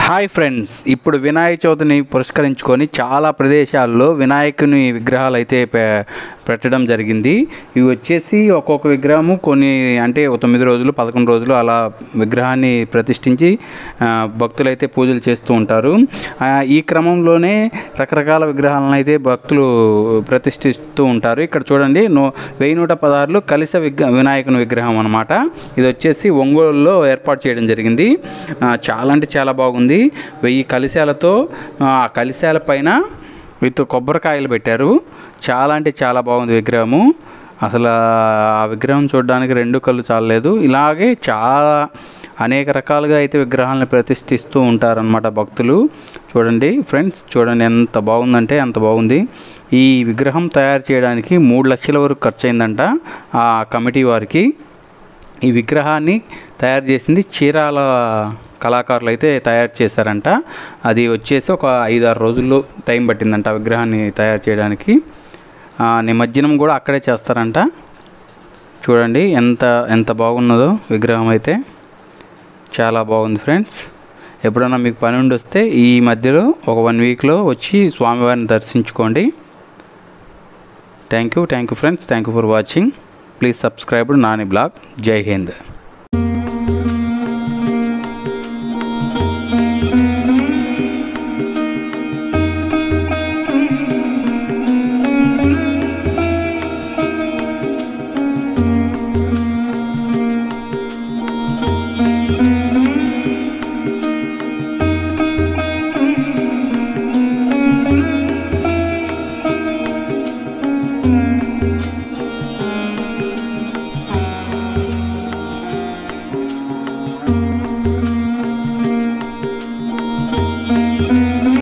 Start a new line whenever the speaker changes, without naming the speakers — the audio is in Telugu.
హాయ్ ఫ్రెండ్స్ ఇప్పుడు వినాయక చవితిని పురస్కరించుకొని చాలా ప్రదేశాల్లో వినాయకుని విగ్రహాలు అయితే పె- పెట్టడం జరిగింది ఇవి వచ్చేసి ఒక్కొక్క విగ్రహము కొన్ని అంటే ఒక తొమ్మిది రోజులు పదకొండు రోజులు అలా విగ్రహాన్ని ప్రతిష్ఠించి ఆ, భక్తులైతే పూజలు చేస్తూ ఉంటారు ఆ, ఈ క్రమంలోనే రకరకాల విగ్రహాలను అయితే భక్తులు ప్రతిష్ఠిస్తూ ఉంటారు ఇక్కడ చూడండి నూ వెయ్యి నూట పదహారులు కలిస విగ్ర వినాయకుని విగ్రహం అనమాట ఇది వచ్చేసి ఒంగోలులో ఏర్పాటు చేయడం జరిగింది ఆ, చాలా అంటే చాలా బాగుంది వెయ్యి కలిశాలతో ఆ కలిశాల పైన విత్ కొబ్బరికాయలు పెట్టారు చాలా అంటే చాలా బాగుంది విగ్రహము అసలు ఆ విగ్రహం చూడడానికి రెండు కళ్ళు చాలలేదు ఇలాగే చాలా అనేక రకాలుగా అయితే విగ్రహాలను ప్రతిష్ఠిస్తూ ఉంటారనమాట భక్తులు చూడండి ఫ్రెండ్స్ చూడండి ఎంత బాగుందంటే అంత బాగుంది ఈ విగ్రహం తయారు చేయడానికి మూడు లక్షల వరకు ఖర్చు అయిందంట ఆ కమిటీ వారికి ఈ విగ్రహాన్ని తయారు చేసింది చీరాల కళాకారులు అయితే తయారు చేశారంట అది వచ్చేసి ఒక ఐదారు రోజుల్లో టైం పట్టిందంట ఆ విగ్రహాన్ని తయారు చేయడానికి ఆ, నిమజ్జనం కూడా అక్కడే చేస్తారంట చూడండి ఎంత ఎంత బాగున్నదో విగ్రహం అయితే చాలా బాగుంది ఫ్రెండ్స్ ఎప్పుడైనా మీకు పని ఉండి వస్తే ఈ మధ్యలో ఒక వన్ వీక్లో వచ్చి స్వామివారిని దర్శించుకోండి thank you thank you friends thank you for watching please subscribe Nani blog జై హింద్